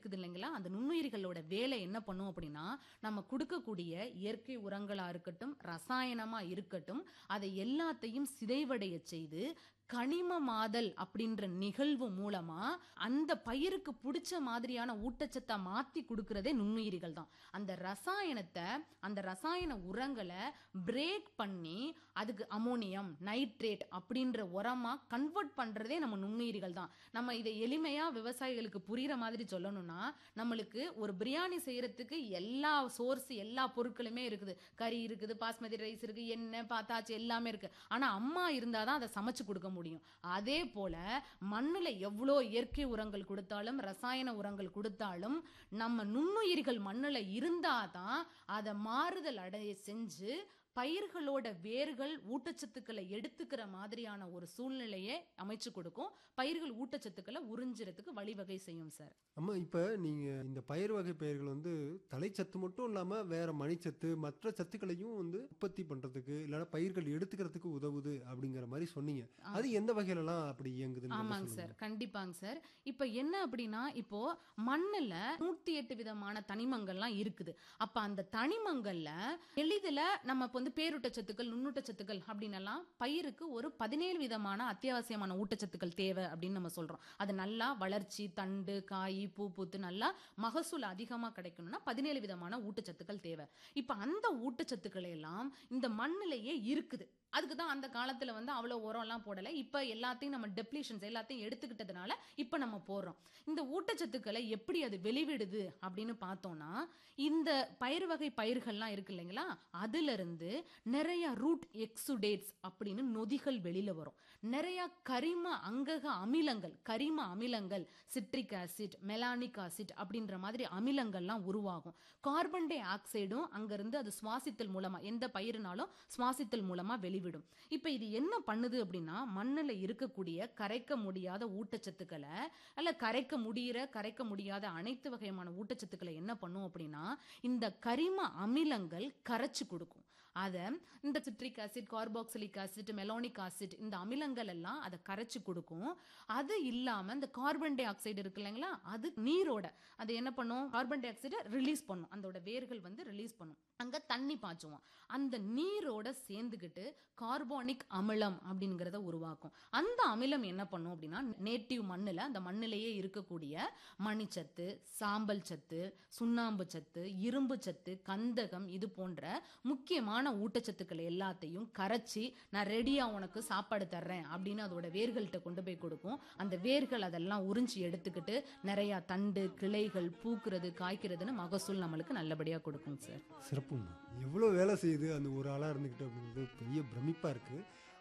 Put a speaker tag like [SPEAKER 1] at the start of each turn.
[SPEAKER 1] இருக்குது இல்லைங்களா அந்த நுண்ணுயிரிகளோட வேலை என்ன பண்ணும் அப்படின்னா நம்ம கொடுக்கக்கூடிய இயற்கை உரங்களா இருக்கட்டும் ரசாயனமா இருக்கட்டும் அதை எல்லாத்தையும் சிதைவடைய செய்து கனிமமாதல் அப்படின்ற நிகழ்வு மூலமா அந்த பயிருக்கு பிடிச்ச மாதிரியான ஊட்டச்சத்தை மாத்தி கொடுக்கறதே நுண்ணுயிரிகள் தான் அந்த ரசாயனத்தை அந்த ரசாயன உரங்களை பிரேக் பண்ணி அதுக்கு அமோனியம் நைட்ரேட் அப்படின்ற உரமா கன்வெர்ட் பண்றதே நம்ம நுண்ணுயிரிகள் தான் நம்ம இதை எளிமையா விவசாயிகளுக்கு புரியுற மாதிரி சொல்லணும்னா நம்மளுக்கு ஒரு பிரியாணி செய்யறதுக்கு எல்லா சோர்ஸ் எல்லா பொருட்களுமே இருக்குது கறி இருக்குது பாஸ்மதி ரைஸ் இருக்கு எண்ணெய் பாத்தாச்சு எல்லாமே இருக்கு ஆனா அம்மா இருந்தாதான் அதை சமைச்சு கொடுக்க முடியும் அதே போல மண்ணுல எவ்வளோ இயற்கை உரங்கள் கொடுத்தாலும் ரசாயன உரங்கள் கொடுத்தாலும் நம்ம நுண்ணுயிர்கள் மண்ணுல இருந்தாதான் அதை மாறுதல் அடைய செஞ்சு பயிர்களோட வேர்கள் ஊட்டச்சத்துக்களை எடுத்துக்கிற மாதிரியான ஒரு சூழ்நிலையை அமைச்சு கொடுக்கும் பயிர்கள் ஊட்டச்சத்துக்களை உறிஞ்சுறதுக்கு வழிவகை செய்யும் சார்
[SPEAKER 2] அம்மா இப்போ நீங்கள் இந்த பயிர் வகை பயிர்கள் வந்து தலைச்சத்து மட்டும் இல்லாமல் வேற மணிச்சத்து மற்ற சத்துக்களையும் வந்து உற்பத்தி பண்ணுறதுக்கு இல்லைன்னா பயிர்கள் எடுத்துக்கிறதுக்கு உதவுது அப்படிங்கிற மாதிரி சொன்னீங்க அது எந்த வகையிலலாம் அப்படி இயங்குதுன்னு கொஞ்சம்
[SPEAKER 1] ஆமாங்க
[SPEAKER 2] சொல்லுங்க.
[SPEAKER 1] சார் கண்டிப்பாங்க சார் இப்ப என்ன அப்படின்னா இப்போ மண்ணுல நூத்தி எட்டு விதமான தனிமங்கள்லாம் இருக்குது அப்ப அந்த தனிமங்கள்ல எளிதில் நம்ம இப்ப வந்து பேரூட்டச்சத்துக்கள் நுண்ணூட்டச்சத்துக்கள் அப்படின்னு எல்லாம் பயிருக்கு ஒரு பதினேழு விதமான அத்தியாவசியமான ஊட்டச்சத்துக்கள் தேவை அப்படின்னு நம்ம சொல்றோம் அது நல்லா வளர்ச்சி தண்டு காய் பூ பூத்து நல்லா மகசூல் அதிகமா கிடைக்கணும்னா பதினேழு விதமான ஊட்டச்சத்துக்கள் தேவை இப்ப அந்த ஊட்டச்சத்துக்களை எல்லாம் இந்த மண்ணிலேயே இருக்குது அதுக்கு தான் அந்த காலத்துல வந்து அவ்வளோ உரம்லாம் போடலை இப்போ எல்லாத்தையும் நம்ம டெப்ளீஷன்ஸ் எல்லாத்தையும் எடுத்துக்கிட்டதுனால இப்போ நம்ம போடுறோம் இந்த ஊட்டச்சத்துக்களை எப்படி அது வெளிவிடுது அப்படின்னு பார்த்தோம்னா இந்த பயிர் வகை பயிர்கள்லாம் இருக்கு இல்லைங்களா அதுல இருந்து நிறைய ரூட் எக்ஸுடேட்ஸ் அப்படின்னு நொதிகள் வெளியில வரும் நிறைய கரிம அங்கக அமிலங்கள் கரிம அமிலங்கள் சிட்ரிக் ஆசிட் மெலானிக் ஆசிட் அப்படின்ற மாதிரி அமிலங்கள்லாம் உருவாகும் கார்பன் டை ஆக்சைடும் அங்கிருந்து அது சுவாசித்தல் மூலமா எந்த பயிருனாலும் சுவாசித்தல் மூலமா வெளிவிடும் இப்ப இது என்ன பண்ணுது அப்படின்னா மண்ணுல இருக்கக்கூடிய கரைக்க முடியாத ஊட்டச்சத்துக்களை அல்ல கரைக்க முடியிற கரைக்க முடியாத அனைத்து வகையான ஊட்டச்சத்துக்களை என்ன பண்ணும் அப்படின்னா இந்த கரிம அமிலங்கள் கரைச்சு கொடுக்கும் அதை இந்த citric acid carboxylic acid malonic acid இந்த அமிலங்கள் எல்லாம் அதை கரைச்சு கொடுக்கும் அது இல்லாம இந்த கார்பன் டை ஆக்சைடு இருக்கு இல்லைங்களா அது நீரோட அது என்ன பண்ணும் கார்பன் டை ஆக்சைடை ரிலீஸ் பண்ணும் அதோட வேர்கள் வந்து ரிலீஸ் பண்ணும் அங்க தண்ணி பாய்ச்சுவோம் அந்த நீரோட சேர்ந்துக்கிட்டு கார்பானிக் அமிலம் அப்படிங்கிறத உருவாக்கும் அந்த அமிலம் என்ன பண்ணும் அப்படின்னா நேட்டிவ் மண்ணுல அந்த மண்ணிலேயே இருக்கக்கூடிய மணிச்சத்து சாம்பல் சத்து சுண்ணாம்பு சத்து இரும்பு சத்து கந்தகம் இது போன்ற முக்கியமான ஊட்டச்சத்துக்கள் எல்லாத்தையும் கரைச்சி நான் ரெடியா உனக்கு சாப்பாடு தர்றேன் அப்படின்னு அதோட வேர்கள்ட்ட கொண்டு போய் கொடுக்கும் அந்த வேர்கள் அதெல்லாம் உறிஞ்சி எடுத்துக்கிட்டு நிறைய தண்டு கிளைகள் பூக்குறது காய்க்கிறதுன்னு மகசூல் நம்மளுக்கு நல்லபடியா கொடுக்கும் சார்
[SPEAKER 2] சிறப்புங்க எவ்வளோ வேலை செய்யுது அந்த ஒரு ஆளாக இருந்துக்கிட்டு அப்படிங்கிறது பெரிய பிரமிப்பாக இருக்குது